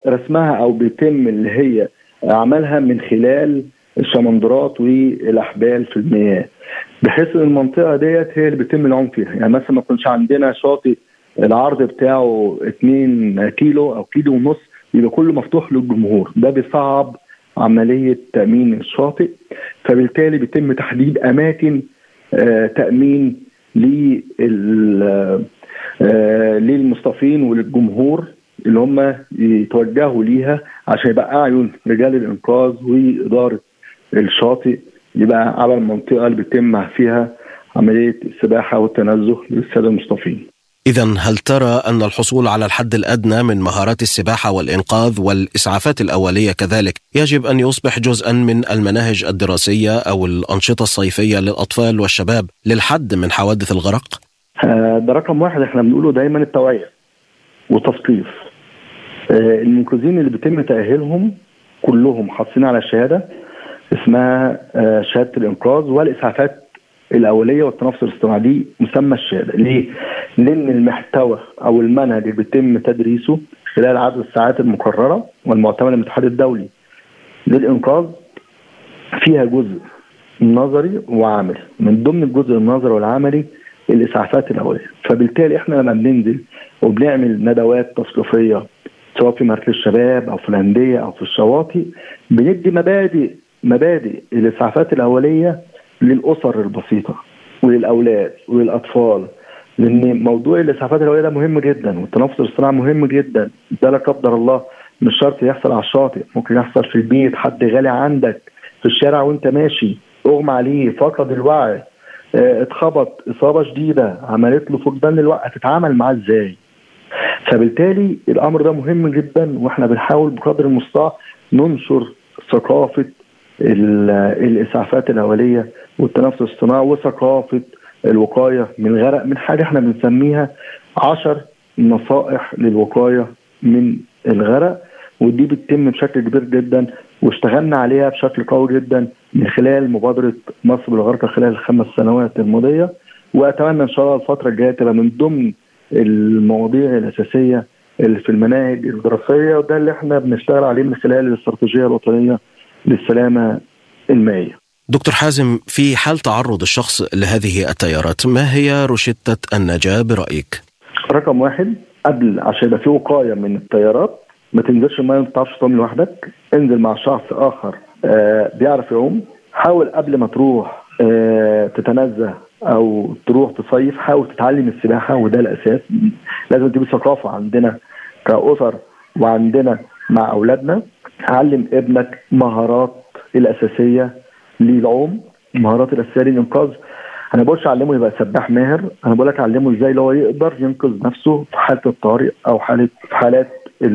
رسمها او بيتم اللي هي عملها من خلال الشمندرات والاحبال في المياه بحيث ان المنطقه ديت هي اللي بيتم العوم فيها يعني مثلا ما يكونش عندنا شاطئ العرض بتاعه 2 كيلو او كيلو ونص يبقى كله مفتوح للجمهور ده بيصعب عمليه تامين الشاطئ فبالتالي بيتم تحديد اماكن آه تامين لل آه للمصطفين وللجمهور اللي هم يتوجهوا ليها عشان يبقى اعين رجال الانقاذ واداره الشاطئ يبقى على المنطقه اللي بيتم فيها عمليه السباحه والتنزه للساده المصطفين. إذا هل ترى أن الحصول على الحد الأدنى من مهارات السباحة والإنقاذ والإسعافات الأولية كذلك يجب أن يصبح جزءا من المناهج الدراسية أو الأنشطة الصيفية للأطفال والشباب للحد من حوادث الغرق؟ ده رقم واحد احنا بنقوله دايما التوعية والتثقيف. المنقذين اللي بيتم تأهيلهم كلهم حاصلين على شهادة اسمها شهادة الإنقاذ والإسعافات الاوليه والتنفس الاصطناعي دي مسمى الشهاده ليه؟ لان المحتوى او المنهج اللي بيتم تدريسه خلال عدد الساعات المقرره والمعتمده من الاتحاد الدولي للانقاذ فيها جزء نظري وعملي من ضمن الجزء النظري والعملي الاسعافات الاوليه فبالتالي احنا لما بننزل وبنعمل ندوات تثقيفيه سواء في مركز الشباب او في الانديه او في الشواطئ بندي مبادئ مبادئ الاسعافات الاوليه للاسر البسيطه وللاولاد وللاطفال لان موضوع الاسعافات الاوليه ده مهم جدا والتنفس الاصطناعي مهم جدا ده لا قدر الله مش شرط يحصل على الشاطئ ممكن يحصل في البيت حد غالي عندك في الشارع وانت ماشي اغمى عليه فقد الوعي اه اتخبط اصابه شديده عملت له فقدان للوعي هتتعامل معاه ازاي فبالتالي الامر ده مهم جدا واحنا بنحاول بقدر المستطاع ننشر ثقافه الاسعافات الاوليه والتنفس الاصطناعي وثقافه الوقايه من الغرق من حاجه احنا بنسميها عشر نصائح للوقايه من الغرق ودي بتتم بشكل كبير جدا واشتغلنا عليها بشكل قوي جدا من خلال مبادره مصر بالغرق خلال الخمس سنوات الماضيه واتمنى ان شاء الله الفتره الجايه تبقى من ضمن المواضيع الاساسيه اللي في المناهج الدراسيه وده اللي احنا بنشتغل عليه من خلال الاستراتيجيه الوطنيه للسلامه المائيه. دكتور حازم في حال تعرض الشخص لهذه التيارات ما هي روشتة النجاة برأيك؟ رقم واحد قبل عشان يبقى في وقايه من التيارات ما تنزلش الميه ما تعرفش تعوم لوحدك انزل مع شخص اخر آه بيعرف يعوم حاول قبل ما تروح آه تتنزه او تروح تصيف حاول تتعلم السباحه وده الاساس لازم تبقى ثقافه عندنا كاسر وعندنا مع اولادنا علم ابنك مهارات الاساسيه للعوم المهارات الاساسيه للانقاذ انا بقولش علمه يبقى سباح ماهر انا بقول لك علمه ازاي لو يقدر ينقذ نفسه في حاله الطوارئ او حاله في حالات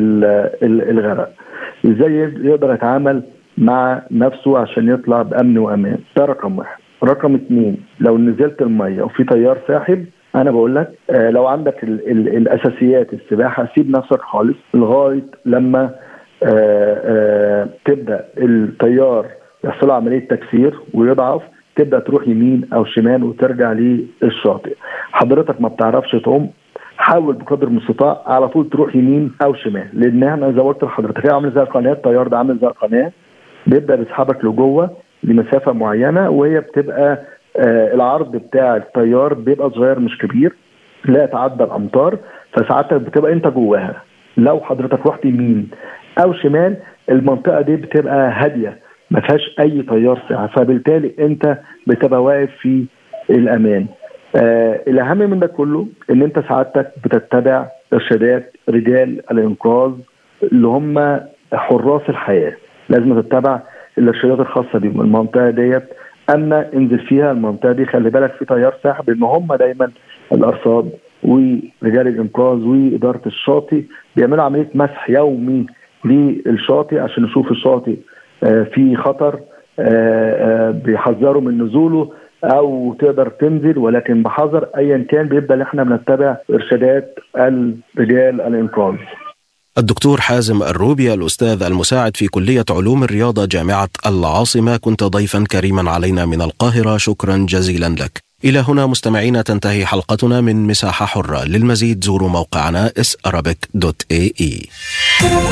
الغرق ازاي يقدر يتعامل مع نفسه عشان يطلع بامن وامان ده رقم واحد رقم اثنين لو نزلت الميه وفي تيار ساحب انا بقول لك آه لو عندك ال ال الاساسيات السباحه سيب نفسك خالص لغايه لما آه آه تبدا التيار يحصل عمليه تكسير ويضعف تبدا تروح يمين او شمال وترجع للشاطئ حضرتك ما بتعرفش تعوم حاول بقدر المستطاع على طول تروح يمين او شمال لان احنا زي ما قلت لحضرتك هي عامل زي القناه التيار ده عامل زي القناه بيبدا بيسحبك لجوه لمسافه معينه وهي بتبقى آه العرض بتاع التيار بيبقى صغير مش كبير لا يتعدى الامتار فساعتها بتبقى انت جواها لو حضرتك رحت يمين او شمال المنطقه دي بتبقى هاديه ما فيهاش اي تيار ساعه فبالتالي انت بتبقى واقف في الامان آه الاهم من ده كله ان انت سعادتك بتتبع ارشادات رجال الانقاذ اللي هم حراس الحياه لازم تتبع الارشادات الخاصه بيهم المنطقه ديت اما انزل فيها المنطقه دي خلي بالك في تيار ساحب لان هم دايما الارصاد ورجال الانقاذ واداره الشاطئ بيعملوا عمليه مسح يومي للشاطئ عشان نشوف الشاطئ آه في خطر آه بيحذروا من نزوله او تقدر تنزل ولكن بحذر ايا كان بيبدا احنا بنتبع ارشادات الرجال الانقاذ. الدكتور حازم الروبي الأستاذ المساعد في كلية علوم الرياضة جامعة العاصمة كنت ضيفا كريما علينا من القاهرة شكرا جزيلا لك إلى هنا مستمعينا تنتهي حلقتنا من مساحة حرة للمزيد زوروا موقعنا sarabic.ae